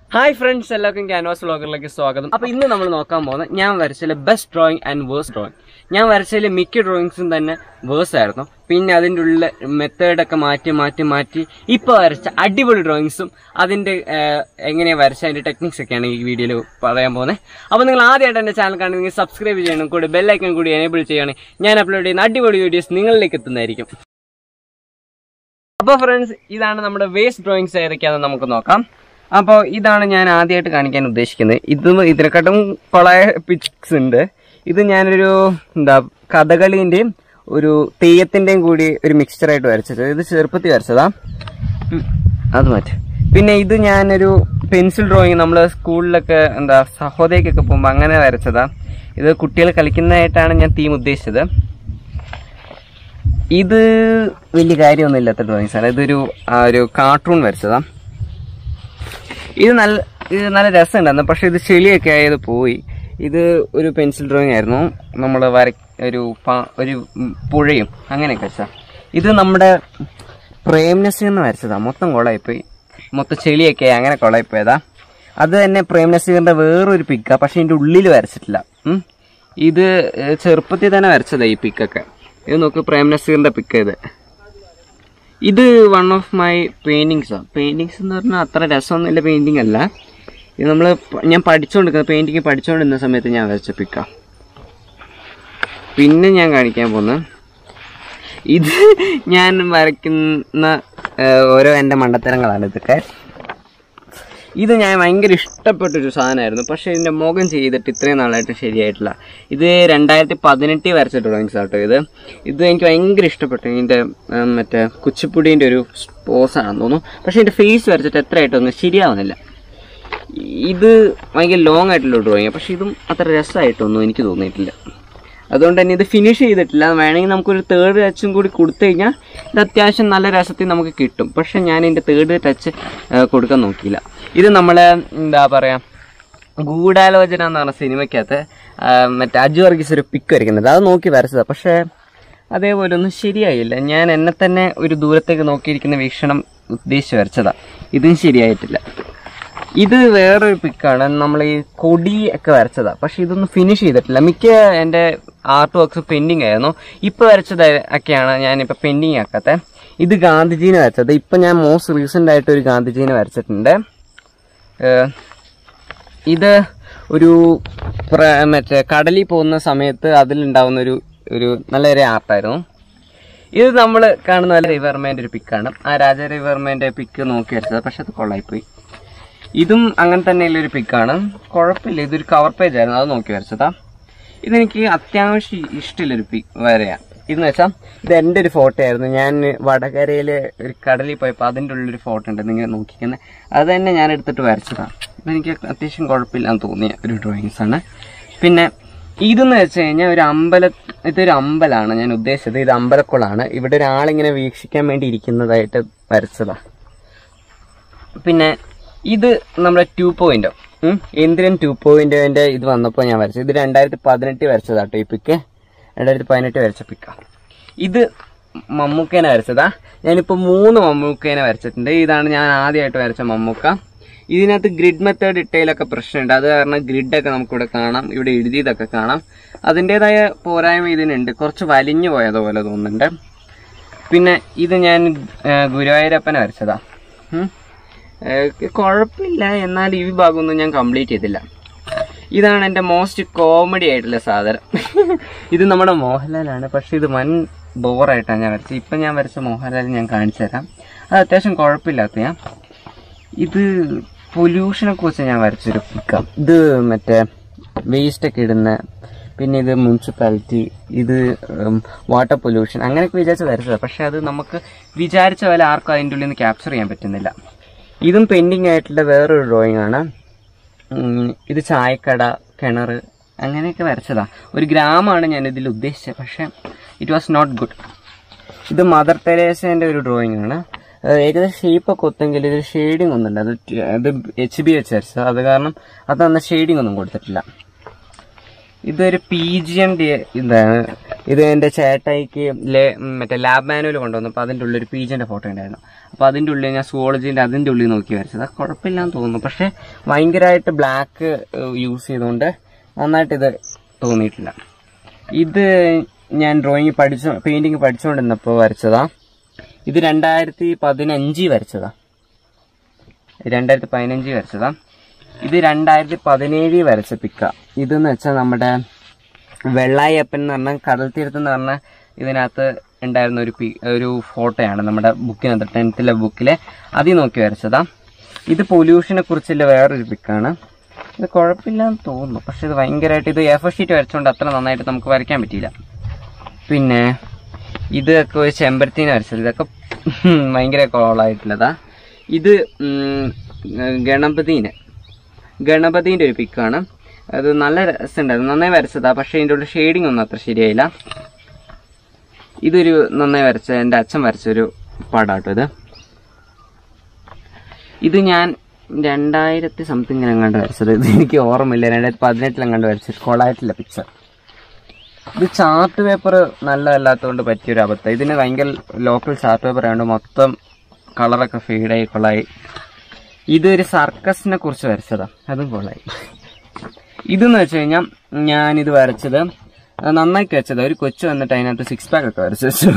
Hi friends എല്ലാവർക്കും canvas വ്ളോഗറിലേക്ക് സ്വാഗതം അപ്പൊ ഇന്ന് നമ്മൾ നോക്കാൻ പോകുന്നത് ഞാൻ വരച്ചതിലെ best drawing and worst drawing ഞാൻ വരച്ചതിലെ മിക്ക ഡ്രോയിങ്സും തന്നെ വേഴ്സ് ആയിരുന്നു പിന്നെ അതിൻ്റെ ഉള്ളിൽ മെത്തേഡൊക്കെ മാറ്റി മാറ്റി മാറ്റി ഇപ്പോൾ വരച്ച അടിപൊളി ഡ്രോയിങ്സും അതിൻ്റെ എങ്ങനെയാണ് വരച്ച അതിൻ്റെ ടെക്നിക്സ് ഒക്കെയാണ് ഈ വീഡിയോയിൽ പറയാൻ പോകുന്നത് അപ്പോൾ നിങ്ങൾ ആദ്യമായിട്ട് എൻ്റെ ചാനൽ കാണുന്നെങ്കിൽ സബ്സ്ക്രൈബ് ചെയ്യണം കൂടി ബെല്ലൈക്കൺ കൂടി എനേബിൾ ചെയ്യണം ഞാൻ അപ്ലോഡ് ചെയ്യുന്ന അടിപൊളി വീഡിയോസ് നിങ്ങളിലേക്ക് എത്തുന്നതായിരിക്കും അപ്പോൾ ഫ്രണ്ട്സ് ഇതാണ് നമ്മുടെ വേസ്റ്റ് ഡ്രോയിങ്സ് ഏതൊക്കെയാണെന്ന് നമുക്ക് നോക്കാം അപ്പോൾ ഇതാണ് ഞാൻ ആദ്യമായിട്ട് കാണിക്കാൻ ഉദ്ദേശിക്കുന്നത് ഇതും ഇതിനെക്കാട്ടും കൊളായ പിക്സ് ഉണ്ട് ഇത് ഞാനൊരു എന്താ കഥകളിൻ്റെയും ഒരു തെയ്യത്തിൻ്റെയും കൂടി ഒരു മിക്സ്ചറായിട്ട് വരച്ചത് ഇത് ചെറുപ്പത്തിൽ വരച്ചതാ ഉം, അത് മാറ്റി പിന്നെ ഇത് ഞാനൊരു പെൻസിൽ ഡ്രോയിങ് നമ്മൾ സ്കൂളിലൊക്കെ എന്താ സഹോദരിക്കൊക്കെ പോകുമ്പോൾ അങ്ങനെ വരച്ചതാ ഇത് കുട്ടികൾ കളിക്കുന്നതായിട്ടാണ് ഞാൻ തീം ഉദ്ദേശിച്ചത് ഇത് വലിയ കാര്യമൊന്നും ഇല്ലാത്ത ഡ്രോയിങ്സ് ആണ് ഇതൊരു ആ, ഒരു കാർട്ടൂൺ വരച്ചതാ ഇത് നല്ല ഇത് നല്ല രസമുണ്ടായിരുന്നു പക്ഷെ ഇത് ചെളിയൊക്കെ ആയത് പോയി ഇത് ഒരു പെൻസിൽ ഡ്രോയിങ് ആയിരുന്നു നമ്മൾ വര ഒരു പ- ഒരു ഉം പുഴയും അങ്ങനെയൊക്കെ വെച്ചാ ഇത് നമ്മുടെ പ്രേംനസീർ എന്ന് വരച്ചതാ മൊത്തം കൊളായിപ്പോയി മൊത്തം ചെളിയൊക്കെ ആയി അങ്ങനെ കൊളായിപ്പോയതാ അത് തന്നെ പ്രേംനസീറിന്റെ വേറൊരു പിക്കാ പക്ഷെ ഇതിന്റെ ഉള്ളിൽ വരച്ചിട്ടില്ല ഉം. ഇത് ഏഹ്, ചെറുപ്പത്തിൽ തന്നെ വരച്ചതാ ഈ പിക്കൊക്കെ ഇത് നോക്ക് പ്രേംനസീറിന്റെ പിക്ക് ഇത് ഇത് വൺ ഓഫ് മൈ പെയിന്റിങ്സാണ് പെയിന്റിങ്സ് എന്ന് പറഞ്ഞാൽ അത്ര രസമൊന്നുമില്ല പെയിന്റിംഗ് അല്ല ഇത് നമ്മൾ ഞാൻ പഠിച്ചുകൊണ്ടിരിക്കുന്ന പെയിന്റിങ് പഠിച്ചുകൊണ്ടിരുന്ന സമയത്ത് ഞാൻ വരച്ച പിക്ക പിന്നെ ഞാൻ കാണിക്കാൻ പോകുന്നത് ഇത് ഞാൻ വരയ്ക്കുന്ന ഏഹ്, ഓരോ എൻ്റെ മണ്ടത്തരങ്ങളാണ് ഇതൊക്കെ ഇത് ഞാൻ ഭയങ്കര ഇഷ്ടപ്പെട്ടൊരു സാധനമായിരുന്നു പക്ഷേ ഇതിൻ്റെ മുഖം ചെയ്തിട്ട് ഇത്രയും നാളായിട്ട് ശരിയായിട്ടില്ല ഇത് രണ്ടായിരത്തി പതിനെട്ടിൽ വരച്ച ഡ്രോയിങ്സ് ആട്ടോ ഇത് ഇത് എനിക്ക് ഭയങ്കര ഇഷ്ടപ്പെട്ടു ഇതിൻ്റെ ഉം, മറ്റേ കുച്ചിപ്പുടീൻ്റെ ഒരു പോസാണെന്ന് തോന്നുന്നു പക്ഷേ ഇതിൻ്റെ ഫേസ് വരച്ചിട്ട് എത്രയായിട്ടൊന്നും ശരിയാവുന്നില്ല ഇത് ഭയങ്കര ലോങ് ആയിട്ടുള്ള ഡ്രോയിങ് പക്ഷേ ഇതും അത്ര രസമായിട്ടൊന്നും എനിക്ക് തോന്നിയിട്ടില്ല അതുകൊണ്ട് തന്നെ ഇത് ഫിനിഷ് ചെയ്തിട്ടില്ല വേണമെങ്കിൽ നമുക്കൊരു തേർഡ് ടച്ചും കൂടി കൊടുത്തു കഴിഞ്ഞാൽ ഇത് അത്യാവശ്യം നല്ല രസത്തിൽ നമുക്ക് കിട്ടും പക്ഷെ ഞാൻ ഇതിൻ്റെ തേർഡ് ടച്ച് കൊടുക്കാൻ നോക്കിയില്ല ഇത് നമ്മളെ എന്താ പറയുക ഗൂഢാലോചന എന്ന് പറഞ്ഞ സിനിമയ്ക്കകത്ത് ആ, മറ്റേ അജു വർഗീസ് ഒരു പിക്ക് വരയ്ക്കുന്നുണ്ട് അത് നോക്കി വരച്ചതാണ് പക്ഷേ അതേപോലെ ഒന്നും ശരിയായില്ല ഞാൻ എന്നെ തന്നെ ഒരു ദൂരത്തേക്ക് നോക്കിയിരിക്കുന്ന വീക്ഷണം ഉദ്ദേശിച്ച് വരച്ചതാണ് ഇതും ശരിയായിട്ടില്ല ഇത് വേറൊരു പിക്കാണ് നമ്മൾ ഈ കൊടി ഒക്കെ വരച്ചതാ പക്ഷെ ഇതൊന്നും ഫിനിഷ് ചെയ്തിട്ടില്ല മിക്ക എൻ്റെ ആർട്ട് വർക്ക്സ് പെൻഡിങ് ആയിരുന്നു ഇപ്പൊ വരച്ചത് ഒക്കെയാണ് ഞാനിപ്പോ പെൻഡിങ് ആക്കാത്ത ഇത് ഗാന്ധിജീനെ വരച്ചത് ഇപ്പൊ ഞാൻ മോസ്റ്റ് റീസെന്റ് ആയിട്ട് ഒരു ഗാന്ധിജീനെ വരച്ചിട്ടുണ്ട് ഏഹ് ഇത് ഒരു പ്ര- മറ്റേ കടലിൽ പോകുന്ന സമയത്ത് അതിലുണ്ടാവുന്ന ഒരു ഒരു നല്ലൊരു ആർട്ടായിരുന്നു ഇത് നമ്മൾ കാണുന്ന പോലെ റിവർമേൻ്റെ ഒരു പിക്കാണ് ആ രാജ റിവർമേൻ്റെ പിക്ക് നോക്കി വരച്ചത് പക്ഷെ അത് കൊള്ളായിപ്പോയി ഇതും അങ്ങനെ തന്നെയുള്ള ഒരു പിക്കാണ് കുഴപ്പമില്ല ഇതൊരു കവർ പേജ് ആയിരുന്നു അത് നോക്കി വരച്ചതാ ഇതെനിക്ക് അത്യാവശ്യം ഇഷ്ടമുള്ളൊരു പിക്ക് വരെയാണ് ഇതെന്ന് വെച്ചാൽ ഇത് എൻ്റെ ഒരു ഫോട്ടോ ആയിരുന്നു ഞാൻ വടകരയിൽ ഒരു കടലിൽ പോയപ്പോൾ അതിൻ്റെ ഉള്ളൊരു ഫോട്ടോ ഉണ്ട് നിങ്ങൾ നോക്കിക്കുന്നത് അത് തന്നെ ഞാൻ എടുത്തിട്ട് വരച്ചതാണ് ഇതെനിക്ക് അത്യാവശ്യം കുഴപ്പമില്ലാന്ന് തോന്നിയ ഒരു ഡ്രോയിങ്സ് ആണ് പിന്നെ ഇതെന്ന് വെച്ച് കഴിഞ്ഞാൽ ഒരു അമ്പല ഇതൊരു അമ്പലമാണ് ഞാൻ ഉദ്ദേശിച്ചത് ഇത് അമ്പലക്കുളമാണ് ഇവിടെ ഒരാളിങ്ങനെ വീക്ഷിക്കാൻ വേണ്ടി ഇരിക്കുന്നതായിട്ട് വരച്ചതാണ് പിന്നെ ഇത് നമ്മുടെ ടു പോയിന്റ് എന്തിനും ടു പോയിന്റിന്റെ ഇത് വന്നപ്പോൾ ഞാൻ വരച്ചത് ഇത് രണ്ടായിരത്തി പതിനെട്ടിൽ വരച്ചതാട്ടോ ഈ പിക്ക് രണ്ടായിരത്തി പതിനെട്ട് വരച്ച പിക്ക ഇത് മമ്മൂക്കേനെ വരച്ചതാ ഞാനിപ്പോൾ മൂന്ന് മമ്മൂക്കേനെ വരച്ചിട്ടുണ്ട് ഇതാണ് ഞാൻ ആദ്യമായിട്ട് വരച്ച മമ്മൂക്ക ഇതിനകത്ത് ഗ്രിഡ് മെത്തേഡ് ഇട്ടതിലൊക്കെ പ്രശ്നമുണ്ട് അത് കാരണം ഗ്രിഡൊക്കെ നമുക്കിവിടെ കാണാം ഇവിടെ എഴുതിയതൊക്കെ കാണാം അതിൻ്റെതായ പോരായ്മ ഇതിനുണ്ട് കുറച്ച് വലിഞ്ഞു പോയതുപോലെ തോന്നുന്നുണ്ട് പിന്നെ ഇത് ഞാൻ ആ, ഗുരുവായൂരപ്പനെ വരച്ചതാ ഉം. ഏഹ് കുഴപ്പമില്ല എന്നാൽ ഈ ഭാഗമൊന്നും ഞാൻ കംപ്ലീറ്റ് ചെയ്തില്ല ഇതാണ് എൻ്റെ മോസ്റ്റ് കോമഡി ആയിട്ടുള്ള സാധനം ഇത് നമ്മുടെ മോഹൻലാലാണ് പക്ഷെ ഇത് വൻ ബോറായിട്ടാണ് ഞാൻ വരച്ചത് ഇപ്പം ഞാൻ വരച്ച മോഹൻലാൽ ഞാൻ കാണിച്ചു തരാം അത് അത്യാവശ്യം കുഴപ്പമില്ലാത്ത ഞാൻ ഇത് പൊല്യൂഷനെ കുറിച്ച് ഞാൻ വരച്ചൊരു പിക്കാം ഇത് മറ്റേ വേസ്റ്റ് ഒക്കെ ഇടുന്ന പിന്നെ ഇത് മുനിസിപ്പാലിറ്റി ഇത് വാട്ടർ പൊല്യൂഷൻ അങ്ങനെയൊക്കെ വിചാരിച്ച് വരച്ചതാണ് പക്ഷെ അത് നമുക്ക് വിചാരിച്ച പോലെ ആർക്കും അതിൻ്റെ ഉള്ളിൽ നിന്ന് ക്യാപ്ചർ ചെയ്യാൻ പറ്റുന്നില്ല ഇതും പെൻഡിങ് ആയിട്ടുള്ള വേറൊരു ഡ്രോയിങ് ആണ് ഉം, ഇത് ചായക്കട കിണർ അങ്ങനെയൊക്കെ വരച്ചതാ ഒരു ഗ്രാമമാണ് ഞാൻ ഇതിൽ ഉദ്ദേശിച്ചത് പക്ഷെ ഇറ്റ് വാസ് നോട്ട് ഗുഡ് ഇത് മദർ തെരേസേന്റെ ഒരു ഡ്രോയിങ് ആണ് ഏഹ് ഏകദേശം ഷേപ്പ് ഒക്കെ ഒത്തെങ്കിൽ ഇത് ഷെയ്ഡിങ് ഒന്നുമില്ല അത് ട്- അത് എച്ച് ബി വെച്ച് വരച്ചത് അത് കാരണം അത് അന്ന് ഷെയ്ഡിങ് ഒന്നും കൊടുത്തിട്ടില്ല ഇതൊരു പി ജി എം ഡി ഇതാണ് ഇത് എൻ്റെ ചേട്ടായിക്ക് ലേ- മറ്റേ ലാബ് മാനുവൽ കൊണ്ടുവന്നു അപ്പോൾ അതിൻ്റെ ഉള്ളിൽ ഒരു പി ജിൻ്റെ ഫോട്ടോ ഉണ്ടായിരുന്നു അപ്പോൾ അതിൻ്റെ ഉള്ളിൽ ഞാൻ സുവോളജീൻ്റെ അതിൻ്റെ ഉള്ളിൽ നോക്കി വരച്ചത് അത് കുഴപ്പമില്ലാന്ന് തോന്നുന്നു പക്ഷേ ഭയങ്കരമായിട്ട് ബ്ലാക്ക് യൂസ് ചെയ്തുകൊണ്ട് നന്നായിട്ട് ഇത് തോന്നിയിട്ടില്ല ഇത് ഞാൻ ഡ്രോയിങ് പഠിച്ചു പെയിൻറ്റിങ് പഠിച്ചുകൊണ്ടിരുന്നപ്പോൾ വരച്ചതാ ഇത് രണ്ടായിരത്തി പതിനഞ്ചിൽ വരച്ചതാ രണ്ടായിരത്തി പതിനഞ്ചിൽ വരച്ചതാ ഇത് രണ്ടായിരത്തി പതിനേഴിൽ വരച്ച പിക്ക ഇതെന്ന് വെച്ചാൽ നമ്മുടെ വെള്ളായപ്പൻ എന്ന് പറഞ്ഞ കടൽ തീരത്ത് എന്ന് പറഞ്ഞ ഇതിനകത്ത് ഉണ്ടായിരുന്ന ഒരു പി ഒരു ഫോട്ടോയാണ് നമ്മുടെ ബുക്കിനകത്ത് ടെൻത്തിലെ ബുക്കിലെ അതിൽ നോക്കി വരച്ചതാ ഇത് പൊല്യൂഷനെ കുറിച്ചുള്ള വേറൊരു പിക്കാണ് ഇത് കുഴപ്പമില്ലാന്ന് തോന്നുന്നു പക്ഷെ ഇത് ഭയങ്കരമായിട്ട് ഇത് എഫ് ഷീറ്റ് വരച്ചുകൊണ്ട് അത്ര നന്നായിട്ട് നമുക്ക് വരയ്ക്കാൻ പറ്റിയില്ല പിന്നെ ഇതൊക്കെ ഒരു ചെമ്പരത്തിന് വരച്ചത് ഇതൊക്കെ ഭയങ്കര കോളായിട്ടുള്ളതാ ഇത് ഉം, ഗണപതിനെ ഗണപതിൻ്റെ ഒരു പിക്കാണ് അത് നല്ല രസമുണ്ടായിരുന്നു നന്നായി വരച്ചതാ പക്ഷേ ഇതിൻ്റെ ഉള്ളിൽ ഷെയ്ഡിങ് ഒന്നും അത്ര ശരിയായില്ല ഇതൊരു നന്നായി വരച്ച എൻ്റെ അച്ഛൻ വരച്ചൊരു പടാട്ടോ ഇത് ഇത് ഞാൻ രണ്ടായിരത്തി സംതിങ് എങ്ങാണ്ട് വരച്ചത് ഇത് എനിക്ക് ഓർമ്മയില്ല രണ്ടായിരത്തി പതിനെട്ടിലെങ്ങാണ്ട് വരച്ചത് കൊളായിട്ടില്ല പിക്ചർ ഇത് ചാർട്ട് പേപ്പർ നല്ലതല്ലാത്തതുകൊണ്ട് പറ്റിയൊരു അബദ്ധം ഇതിന് ഭയങ്കര ലോക്കൽ ചാർട്ട് പേപ്പർ ആയതുകൊണ്ട് മൊത്തം കളറൊക്കെ ഫീഡായി കൊള്ളായി ഇതൊരു സർക്കസിനെ കുറിച്ച് വരച്ചതാ അതും കൊള്ളായി ഇതെന്ന് വെച്ച് കഴിഞ്ഞാൽ ഞാനിത് വരച്ചത് നന്നാക്കി വെച്ചത് ഒരു കൊച്ചു വന്നിട്ട് അതിനകത്ത് സിക്സ് പാക്ക് ഒക്കെ വരച്ചു വെച്ചു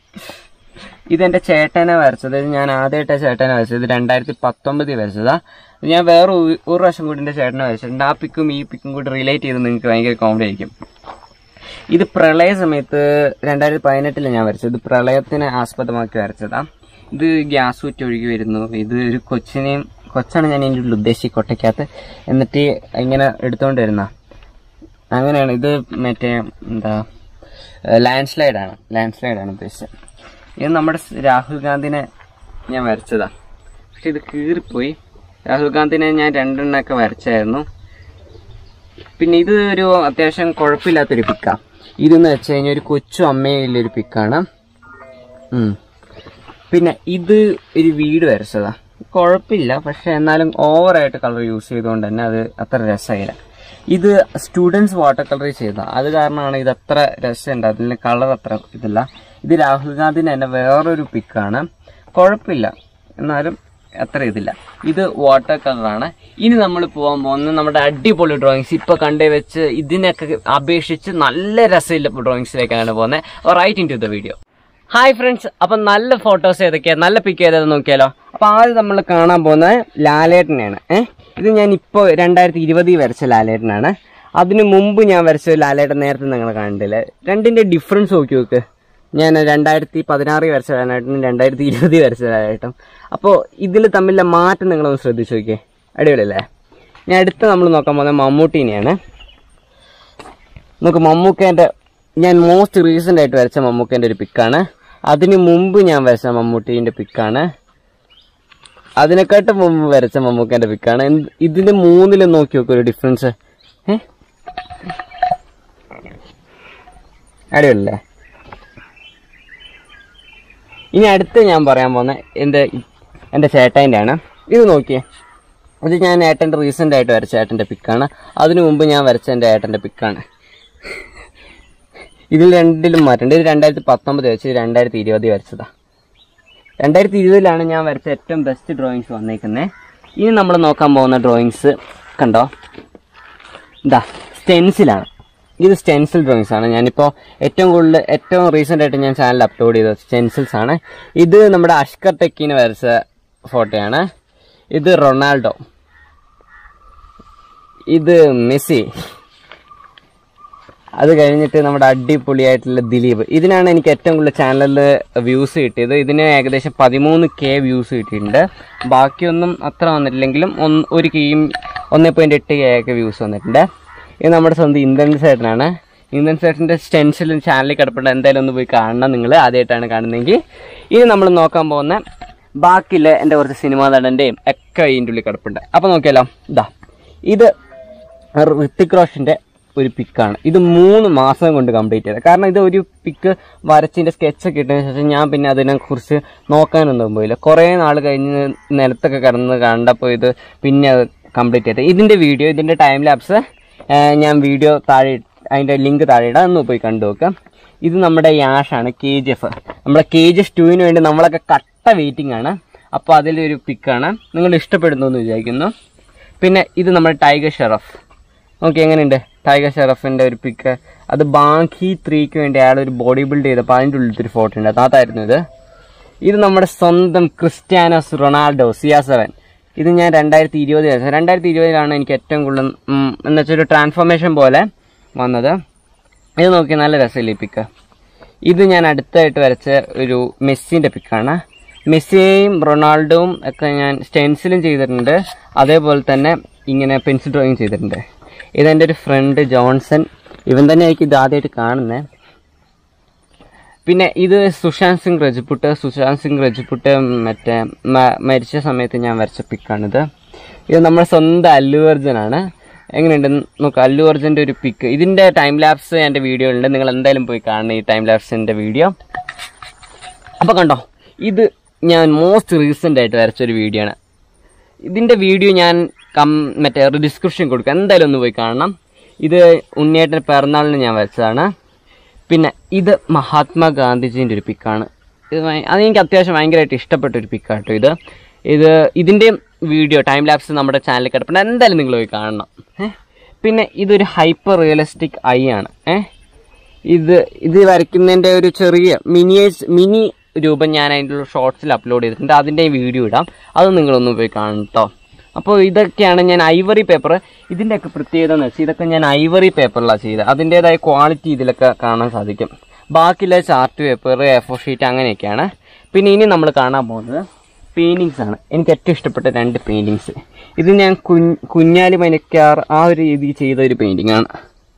ഇതെന്റെ ചേട്ടനെ വരച്ചത് ഇത് ഞാൻ ആദ്യമായിട്ട് ചേട്ടനെ വരച്ചത് ഇത് രണ്ടായിരത്തി പത്തൊമ്പതിൽ വരച്ചതാ ഇത് ഞാൻ വേറെ ഒരു ഒരു പ്രാവശ്യം കൂടി എന്റെ ചേട്ടനെ വരച്ചിട്ടുണ്ട് ആ പിക്കും ഈ പിക്കും കൂടി റിലേറ്റ് ചെയ്ത് നിങ്ങൾക്ക് ഭയങ്കര കോമഡി ആയിരിക്കും ഇത് പ്രളയ സമയത്ത് രണ്ടായിരത്തി പതിനെട്ടില് ഞാൻ വരച്ചത് ഇത് പ്രളയത്തിനെ ആസ്പദമാക്കി വരച്ചതാ ഇത് ഗ്യാസ് ഊറ്റി ഒഴുകി വരുന്നു ഇത് ഒരു കൊച്ചിനെയും കൊച്ചാണ് ഞാൻ ഇതിൻ്റെ ഉള്ളിൽ ഉദ്ദേശിച്ച് കൊട്ടയ്ക്കകത്ത് എന്നിട്ട് ഇങ്ങനെ എടുത്തോണ്ട് വരുന്ന അങ്ങനെയാണ് ഇത് മറ്റേ എന്താ ലാൻഡ് സ്ലൈഡാണ് ലാൻഡ് സ്ലൈഡാണ് ഉദ്ദേശിച്ചത് ഇത് നമ്മുടെ സ് രാഹുൽ ഗാന്ധിനെ ഞാൻ വരച്ചതാ പക്ഷെ ഇത് കീറിപ്പോയി രാഹുൽ ഗാന്ധിനെ ഞാൻ രണ്ടെണ്ണമൊക്കെ വരച്ചായിരുന്നു പിന്നെ ഇത് ഒരു അത്യാവശ്യം കുഴപ്പമില്ലാത്തൊരു പിക്കാ ഇതെന്ന് വെച്ച് കഴിഞ്ഞാൽ ഒരു കൊച്ചു അമ്മയിലൊരു പിക്കാണ് ഉം. പിന്നെ ഇത് ഒരു വീട് വരച്ചതാ കുഴപ്പമില്ല പക്ഷെ എന്നാലും ഓവറായിട്ട് കളർ യൂസ് ചെയ്തുകൊണ്ട് തന്നെ അത് അത്ര രസമായില്ല ഇത് സ്റ്റുഡൻസ് വാട്ടർ കളർ ചെയ്ത അത് കാരണമാണ് ഇത് അത്ര രസമുണ്ട് അതിന് കളർ അത്ര ഇതില്ല ഇത് രാഹുൽ ഗാന്ധിന്റെ തന്നെ വേറൊരു പിക്കാണ് കുഴപ്പമില്ല എന്നാലും അത്ര ഇതില്ല ഇത് വാട്ടർ കളറാണ് ഇനി നമ്മൾ പോകാൻ പോകുന്നത് നമ്മുടെ അടിപൊളി ഡ്രോയിങ്സ് ഇപ്പൊ കണ്ടേ വെച്ച് ഇതിനൊക്കെ അപേക്ഷിച്ച് നല്ല രസമില്ല ഡ്രോയിങ്സിലേക്കാണ് പോകുന്നത് right into the video hi friends അപ്പൊ നല്ല ഫോട്ടോസ് ഏതൊക്കെയാ നല്ല പിക്ക് ഏതാന്ന് നോക്കിയാലോ അപ്പൊ ആദ്യം നമ്മൾ കാണാൻ പോകുന്നത് ലാലേട്ടനെയാണ് ഏഹ് ഇത് ഞാൻ ഇപ്പോൾ രണ്ടായിരത്തി ഇരുപതിൽ വരച്ച ലാലേട്ടനാണ് അതിനു മുമ്പ് ഞാൻ വരച്ച ലാലേട്ടൻ നേരത്തെ നിങ്ങൾ കണ്ടില്ലേ രണ്ടിന്റെ ഡിഫറൻസ് നോക്കി നോക്ക് ഞാൻ രണ്ടായിരത്തി പതിനാറിൽ വരച്ച ലാലേട്ടനും രണ്ടായിരത്തി ഇരുപതിൽ വരച്ച ലാലേട്ടൻ അപ്പോൾ ഇതിൽ തമ്മിലെ മാറ്റം നിങ്ങളൊന്ന് ശ്രദ്ധിച്ചു നോക്കിയേ അടിപൊളിയല്ലേ ഞാൻ അടുത്ത് നമ്മൾ നോക്കാൻ പോകുന്നത് മമ്മൂട്ടീനെയാണ് നമുക്ക് മമ്മൂക്കേൻ്റെ ഞാൻ മോസ്റ്റ് റീസെൻ്റ് ആയിട്ട് വരച്ച മമ്മൂക്കേൻ്റെ ഒരു പിക്കാണ് അതിന് മുമ്പ് ഞാൻ വരച്ച മമ്മൂട്ടീൻ്റെ പിക്കാണ് അതിനെക്കാട്ടും മുമ്പ് വരച്ച മമ്മൂക്കേൻ്റെ പിക്കാണ് എന്ത്- ഇതിന്റെ മൂന്നിലും നോക്കി നോക്കും ഒരു ഡിഫറൻസ് ഏ അടിപൊളിയല്ലേ ഇനി അടുത്ത് ഞാൻ പറയാൻ പോകുന്ന എൻ്റെ എൻ്റെ ചേട്ടായിൻ്റെ ആണ് ഇത് നോക്കിയേ ഇത് ഞാൻ ഏട്ടൻ്റെ റീസെൻ്റ് ആയിട്ട് വരച്ച ഏട്ടൻ്റെ പിക്കാണ് അതിനു മുമ്പ് ഞാൻ വരച്ച എൻ്റെ ഏട്ടൻ്റെ പിക്കാണ് ഇതിൽ രണ്ടിലും മാറ്റമുണ്ട് ഇത് രണ്ടായിരത്തി പത്തൊമ്പത് വെച്ച് ഇത് രണ്ടായിരത്തി ഇരുപതിൽ വരച്ചതാ രണ്ടായിരത്തി ഇരുപതിലാണ് ഞാൻ വരച്ച ഏറ്റവും ബെസ്റ്റ് ഡ്രോയിങ്സ് വന്നേക്കുന്നത് ഇനി നമ്മൾ നോക്കാൻ പോകുന്ന ഡ്രോയിങ്സ് കണ്ടോ ഇതാ സ്റ്റെൻസിലാണ് ഇത് സ്റ്റെൻസിൽ ഡ്രോയിങ്സ് ആണ് ഞാനിപ്പോൾ ഏറ്റവും കൂടുതൽ ഏറ്റവും റീസെൻ്റ് ആയിട്ട് ഞാൻ ചാനൽ അപ്ലോഡ് ചെയ്തത് സ്റ്റെൻസിൽസ് ആണ് ഇത് നമ്മുടെ അഷ്കർ ടെക്കിന് വരച്ച ഫോട്ടോയാണ് ഇത് റൊണാൾഡോ ഇത് മെസ്സി അത് കഴിഞ്ഞിട്ട് നമ്മുടെ അടിപൊളിയായിട്ടുള്ള ദിലീപ് ഇതിനാണ് എനിക്ക് ഏറ്റവും കൂടുതൽ ചാനലിൽ വ്യൂസ് കിട്ടിയത് ഇതിന് ഏകദേശം പതിമൂന്ന് കെ വ്യൂസ് കിട്ടിയിട്ടുണ്ട് ബാക്കിയൊന്നും അത്ര വന്നിട്ടില്ലെങ്കിലും ഒന്ന് ഒരു കെയും ഒന്നേ പോയിന്റ് എട്ട് കെ ഒക്കെ വ്യൂസ് വന്നിട്ടുണ്ട് ഇത് നമ്മുടെ സ്വന്തം ഇന്ദ്രൻ സേട്ടനാണ് ഇന്ദ്രൻ സേട്ടൻ്റെ സ്റ്റെൻസിലും ചാനലിൽ കിടപ്പുണ്ട് എന്തായാലും ഒന്ന് പോയി കാണണം നിങ്ങൾ ആദ്യമായിട്ടാണ് കാണുന്നതെങ്കിൽ ഇനി നമ്മൾ നോക്കാൻ പോകുന്ന ബാക്കിയുള്ള എൻ്റെ കുറച്ച് സിനിമാ നടൻ്റെയും ഒക്കെ ഇതിൻ്റെ ഉള്ളിൽ കിടപ്പുണ്ട് അപ്പോൾ നോക്കിയാലോ ഇതാ ഇത് ഋത്തിക് റോഷന്റെ ഒരു പിക്കാണ് ഇത് മൂന്ന് മാസം കൊണ്ട് കംപ്ലീറ്റ് ചെയ്തത് കാരണം ഇത് ഒരു പിക്ക് വരച്ചിന്റെ സ്കെച്ച് ഒക്കെ ഇട്ടതിന് ശേഷം ഞാൻ പിന്നെ അതിനെ കുറിച്ച് നോക്കാനൊന്നും പോയില്ല കുറേ നാൾ കഴിഞ്ഞ് നിലത്തൊക്കെ കിടന്ന് കണ്ടപ്പോൾ ഇത് പിന്നെ അത് കംപ്ലീറ്റ് ചെയ്തത് ഇതിന്റെ വീഡിയോ ഇതിന്റെ ടൈം ലാപ്സ് ഞാൻ വീഡിയോ താഴെ അതിൻ്റെ ലിങ്ക് താഴെ ഇടാം ഒന്ന് പോയി കണ്ടു നോക്കാം ഇത് നമ്മുടെ യാഷാണ് കെ ജി എഫ് നമ്മുടെ കെ ജി എഫ് ടുവിന് വേണ്ടി നമ്മളൊക്കെ കട്ട വെയിറ്റിംഗ് ആണ് അപ്പോൾ അതിലൊരു പിക്കാണ് നിങ്ങൾ ഇഷ്ടപ്പെടുന്നു എന്ന് വിചാരിക്കുന്നു പിന്നെ ഇത് നമ്മുടെ ടൈഗർ ഷെറഫ് ഓക്കെ എങ്ങനെയുണ്ട് ടൈഗർ ഷെറഫിൻ്റെ ഒരു പിക്ക് അത് ബാങ്കി ത്രീക്ക് വേണ്ടി അയാൾ ഒരു ബോഡി ബിൽഡ് ചെയ്തപ്പോൾ അതിൻ്റെ ഉള്ളിലത്തെ ഒരു ഫോട്ടോ ഉണ്ട് അതായിരുന്നു ഇത് ഇത് നമ്മുടെ സ്വന്തം ക്രിസ്ത്യാനോസ് റൊണാൾഡോ സിയാ സെവൻ ഇത് ഞാൻ രണ്ടായിരത്തി ഇരുപത് വരച്ചത് രണ്ടായിരത്തി ഇരുപതിലാണ് എനിക്ക് ഏറ്റവും കൂടുതൽ ഉം, എന്ന് വെച്ചാൽ ഒരു ട്രാൻസ്ഫോർമേഷൻ പോലെ വന്നത് ഇത് നോക്കി നല്ല രസമില്ലേ ഈ പിക്ക് ഇത് ഞാൻ അടുത്തായിട്ട് വരച്ച ഒരു മെസ്സിൻ്റെ പിക്കാണ് മെസ്സിയെയും റൊണാൾഡോയും ഒക്കെ ഞാൻ സ്റ്റെൻസിലും ചെയ്തിട്ടുണ്ട് അതേപോലെ തന്നെ ഇങ്ങനെ പെൻസിൽ ഡ്രോയിങ് ചെയ്തിട്ടുണ്ട് ഇതെൻ്റെ ഒരു ഫ്രണ്ട് ജോൺസൺ ഇവൻ തന്നെ എനിക്ക് ഇത് ആദ്യമായിട്ട് കാണുന്നത് പിന്നെ ഇത് സുശാന്ത് സിംഗ് രജപുട്ട് സുശാന്ത് സിംഗ് രജപുട്ട് മറ്റേ മ- മരിച്ച സമയത്ത് ഞാൻ വരച്ച പിക്കാണിത് ഇത് നമ്മുടെ സ്വന്തം അല്ലു അർജുനാണ് എങ്ങനെയുണ്ട് നോക്കാം അല്ലു അർജുൻ്റെ ഒരു പിക്ക് ഇതിൻ്റെ ടൈം ലാപ്സ് എൻ്റെ വീഡിയോ ഉണ്ട് നിങ്ങൾ എന്തായാലും പോയി കാണണം ഈ ടൈം ലാപ്സിൻ്റെ വീഡിയോ അപ്പോൾ കണ്ടോ ഇത് ഞാൻ മോസ്റ്റ് റീസെൻ്റ് ആയിട്ട് വരച്ചൊരു വീഡിയോ ആണ് ഇതിൻ്റെ വീഡിയോ ഞാൻ കം മറ്റേ ഡിസ്ക്രിപ്ഷൻ കൊടുക്കാം എന്തായാലും ഒന്ന് പോയി കാണണം ഇത് ഉണ്ണിയേട്ടൻ്റെ പിറന്നാളിന് ഞാൻ വരച്ചതാണ് പിന്നെ ഇത് മഹാത്മാഗാന്ധിജീൻ്റെ ഒരു പിക്കാണ് ഇത് ഭയ- അതെനിക്ക് അത്യാവശ്യം ഭയങ്കരമായിട്ട് ഇഷ്ടപ്പെട്ട ഒരു പിക്കാട്ടോ ഇത് ഇത് ഇതിൻ്റെയും വീഡിയോ ടൈം ലാപ്സ് നമ്മുടെ ചാനലിൽ കിടപ്പുണ്ട് എന്തായാലും നിങ്ങൾ പോയി കാണണം ഏ പിന്നെ ഇതൊരു ഹൈപ്പർ റിയലിസ്റ്റിക് ഐ ആണ് ഏ ഇത് ഇത് വരയ്ക്കുന്നതിൻ്റെ ഒരു ചെറിയ മിനിയേഴ്സ് മിനി രൂപം ഞാൻ അതിൻ്റെ ഷോർട്സിൽ അപ്ലോഡ് ചെയ്തിട്ടുണ്ട് അതിൻ്റെ വീഡിയോ ഇടാം അത് നിങ്ങളൊന്ന് പോയി കാണണം കേട്ടോ അപ്പോൾ ഇതൊക്കെയാണ് ഞാൻ ഐവറി പേപ്പർ ഇതിൻ്റെയൊക്കെ പ്രത്യേകത എന്ന് വെച്ചാൽ ഇതൊക്കെ ഞാൻ ഐവറി പേപ്പറിലാണ് ചെയ്തത് അതിൻ്റേതായ ക്വാളിറ്റി ഇതിലൊക്കെ കാണാൻ സാധിക്കും ബാക്കിയുള്ള ചാർട്ട് പേപ്പർ എഫോ ഷീറ്റ് അങ്ങനെയൊക്കെയാണ് പിന്നെ ഇനി നമ്മൾ കാണാൻ പോകുന്നത് പെയിൻറ്റിങ്സ് ആണ് എനിക്ക് ഏറ്റവും ഇഷ്ടപ്പെട്ട രണ്ട് പെയിൻറ്റിങ്സ് ഇത് ഞാൻ കുഞ്ഞ് കുഞ്ഞാലി മനക്കാർ ആ ഒരു രീതിയിൽ ചെയ്ത ഒരു പെയിൻറ്റിംഗ് ആണ്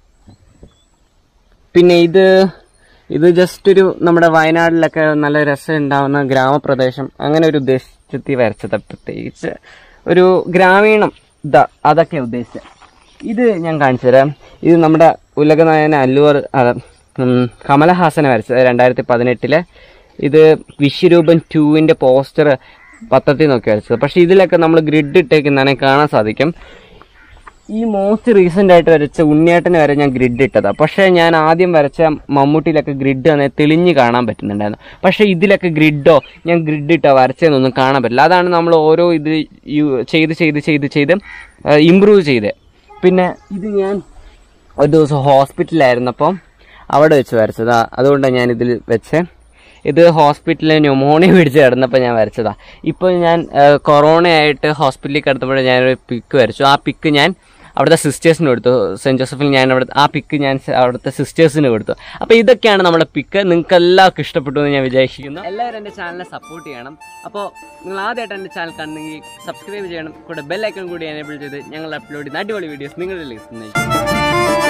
പിന്നെ ഇത് ഇത് ജസ്റ്റ് ഒരു നമ്മുടെ വയനാട്ടിലൊക്കെ നല്ല രസം ഉണ്ടാവുന്ന ഗ്രാമപ്രദേശം അങ്ങനെ ഒരു ഉദ്ദേശത്തിൽ വരച്ചത് പ്രത്യേകിച്ച് ഒരു ഗ്രാമീണം ഇതാ അതൊക്കെ ഉദ്ദേശിച്ചത് ഇത് ഞാൻ കാണിച്ചു തരാം ഇത് നമ്മുടെ ഉലകനായകൻ അല്ലുവർ അല്ല, ഉം, കമലഹാസനെ വരച്ചത് രണ്ടായിരത്തി പതിനെട്ടിലെ ഇത് വിശ്വരൂപൻ ടൂവിൻ്റെ പോസ്റ്റർ പത്രത്തിൽ നോക്കി വരച്ചത് പക്ഷെ ഇതിലൊക്കെ നമ്മൾ ഗ്രിഡ് ഇട്ടേക്കുന്നതാണെ കാണാൻ സാധിക്കും ഈ മോസ്റ്റ് റീസെന്റ് ആയിട്ട് വരച്ച ഉണ്ണിയേട്ടന് വരെ ഞാൻ ഗ്രിഡ് ഇട്ടതാ പക്ഷേ ഞാൻ ആദ്യം വരച്ച മമ്മൂട്ടിയിലൊക്കെ ഗ്രിഡ് തന്നെ തെളിഞ്ഞ് കാണാൻ പറ്റുന്നുണ്ടായിരുന്നു പക്ഷേ ഇതിലൊക്കെ ഗ്രിഡോ ഞാൻ ഗ്രിഡ് ഇട്ടോ വരച്ചതെന്നൊന്നും കാണാൻ പറ്റില്ല അതാണ് നമ്മൾ ഓരോ ഇത് യു- ചെയ്ത് ചെയ്ത് ചെയ്ത് ചെയ്ത് ഇമ്പ്രൂവ് ചെയ്തത് പിന്നെ ഇത് ഞാൻ ഒരു ദിവസം ഹോസ്പിറ്റലിലായിരുന്നപ്പം അവിടെ വെച്ച് വരച്ചതാ അതുകൊണ്ടാണ് ഞാൻ ഇതിൽ വെച്ച് ഇത് ഹോസ്പിറ്റലിൽ ന്യൂമോണിയ പിടിച്ച് കിടന്നപ്പോൾ ഞാൻ വരച്ചതാ ഇപ്പോൾ ഞാൻ കൊറോണ ആയിട്ട് ഹോസ്പിറ്റലിൽ കിടന്നപ്പോൾ ഞാനൊരു പിക്ക് വരച്ചു ആ പിക്ക് ഞാൻ അവിടുത്തെ സിസ്റ്റേഴ്സിന് കൊടുത്തു സെൻറ്റ് ജോസഫിൽ ഞാൻ അവിടെ ആ പിക്ക് ഞാൻ സ- അവിടുത്തെ സിസ്റ്റേഴ്സിന് കൊടുത്തു അപ്പോൾ ഇതൊക്കെയാണ് നമ്മുടെ പിക്ക് നിങ്ങൾക്ക് എല്ലാവർക്കും ഇഷ്ടപ്പെട്ടു എന്ന് ഞാൻ വിചാരിക്കുന്നു എല്ലാവരും എൻ്റെ ചാനലിനെ സപ്പോർട്ട് ചെയ്യണം അപ്പോൾ നിങ്ങൾ ആദ്യമായിട്ട് എൻ്റെ ചാനൽ കാണുന്നെങ്കിൽ സബ്സ്ക്രൈബ് ചെയ്യണം കൂടെ ബെൽ ഐക്കൺ കൂടി എനേബിൾ ചെയ്ത് ഞങ്ങൾ അപ്ലോഡ് ചെയ്യുന്ന അടിപൊളി വീഡിയോസ് നിങ്ങളിലേക്ക് എത്തുന്നതായിരിക്കും